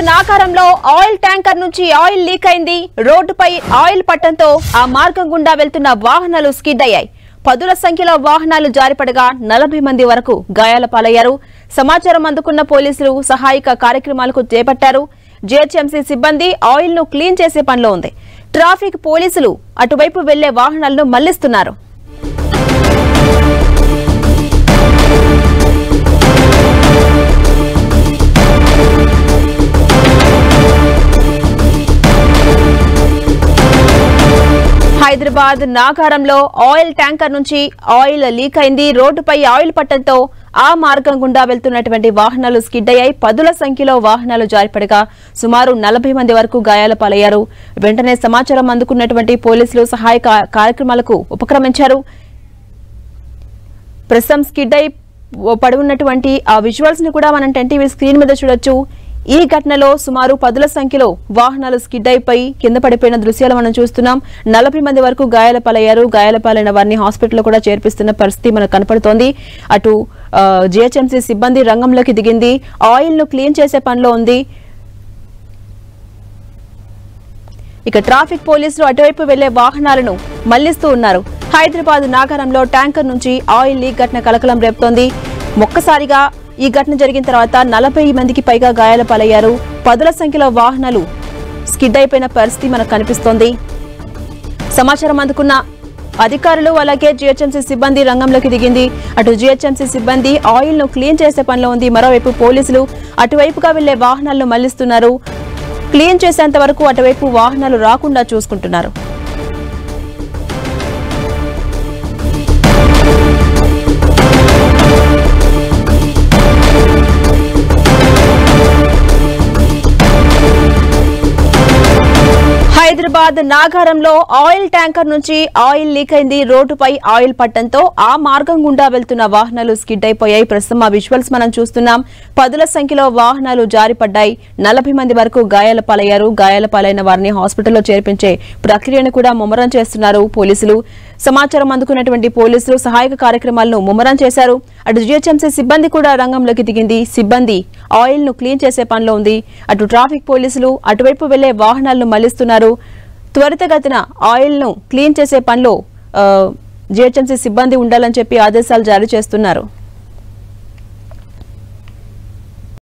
నాకారంలో oil tanker నుంచి oil leak అయింది రోడ్డుపై ఆయిల్ పట్టంతో ఆ మార్గం గుండా వెళ్తున్న వాహనాలు స్కిడ్ అయ్యాయి పదుల సంఖ్యలో వాహనాలు జారిపడగా నలభై మంది వరకు గాయాల పాలయ్యారు సమాచారం అందుకున్న పోలీసులు సహాయక కార్యక్రమాలకు చేపట్టారు జీహెచ్ఎంసీ సిబ్బంది ఆయిల్ ను క్లీన్ చేసే పనిలో ఉంది ట్రాఫిక్ పోలీసులు అటువైపు వెళ్లే వాహనాలను మళ్లిస్తున్నారు హైదరాబాద్ నాగారంలో ఆయిల్ ట్యాంకర్ నుంచి ఆయిల్ లీక్ అయింది రోడ్డుపై ఆయిల్ పట్టడంతో ఆ మార్గం గుండా వెళ్తున్నటువంటి వాహనాలు స్కిడ్ అయ్యాయి పదుల సంఖ్యలో వాహనాలు జారిపడగా సుమారు నలభై మంది వరకు గాయాల పాలయ్యారు వెంటనే సమాచారం అందుకున్నటువంటి పోలీసులు సహాయ కా- కార్యక్రమాలకు ఉపక్రమించారు ప్రస్తుతం స్కిడ్ అయి పడి ఉన్నటువంటి ఆ విజువల్స్ ని కూడా మనం టెన్ టీవీ స్క్రీన్ మీద చూడొచ్చు ఈ ఘటనలో సుమారు పదుల సంఖ్యలో వాహనాలు స్కిడ్ అయిపోయి కింద పడిపోయిన దృశ్యాలు మనం చూస్తున్నాం నలభై మంది వరకు గాయాల పాలయ్యారు గాయాల పాలైన వారిని హాస్పిటల్లో కూడా చేర్పిస్తున్న పరిస్థితి మనకు కనపడుతోంది అటు జిహెచ్ఎంసీ సిబ్బంది రంగంలోకి దిగింది ఆయిల్ ను క్లీన్ చేసే పనిలో ఉంది ఇక ట్రాఫిక్ పోలీసులు అటువైపు వెళ్లే వాహనాలను మళ్లిస్తూ ఉన్నారు హైదరాబాద్ నాగరంలో ట్యాంకర్ నుంచి ఆయిల్ లీక్ ఘటన కలకలం రేపుతోంది ఒక్కసారిగా ఈ ఘటన జరిగిన తర్వాత నలభై మందికి పైగా గాయాల పాలయ్యారు పదుల సంఖ్యలో వాహనాలు స్కిడ్ అయిపోయిన పరిస్థితి మనకు కనిపిస్తోంది సమాచారం అందుకున్న అధికారులు అలాగే జీహెచ్ఎంసీ సిబ్బంది రంగంలోకి దిగింది అటు జీహెచ్ఎంసీ సిబ్బంది ఆయిల్ ను క్లీన్ చేసే పనిలో ఉంది మరోవైపు పోలీసులు అటువైపుగా వెళ్లే వాహనాలను మళ్లిస్తున్నారు క్లీన్ చేసేంత వరకు అటువైపు వాహనాలు రాకుండా చూసుకుంటున్నారు హైదరాబాద్ నాగారంలో ఆయిల్ ట్యాంకర్ నుంచి ఆయిల్ లీక్ అయింది రోడ్డుపై ఆయిల్ పట్టడంతో ఆ మార్గం గుండా వెళ్తున్న వాహనాలు స్కిడ్ అయిపోయాయి ప్రస్తుతం ఆ విజువల్స్ మనం చూస్తున్నాం పదుల సంఖ్యలో వాహనాలు జారిపడ్డాయి నలభై మంది వరకు గాయాల పాలయ్యారు గాయాల పాలైన వారిని హాస్పిటల్లో చేర్పించే ప్రక్రియను కూడా ముమ్మరం చేస్తున్నారు పోలీసులు సమాచారం అందుకున్నటువంటి పోలీసులు సహాయక కార్యక్రమాలను ముమ్మరం చేశారు అటు జిహెచ్ఎంసీ సిబ్బంది కూడా రంగంలోకి దిగింది సిబ్బంది ఆయిల్ ను క్లీన్ చేసే పనిలో ఉంది అటు ట్రాఫిక్ పోలీసులు అటువైపు వెళ్లే వాహనాలను మళ్లిస్తున్నారు త్వరితగతిన ఆయిల్ ను క్లీన్ చేసే పనిలో జిహెచ్ఎంసీ సిబ్బంది ఉండాలని చెప్పి ఆదేశాలు జారీ చేస్తున్నారు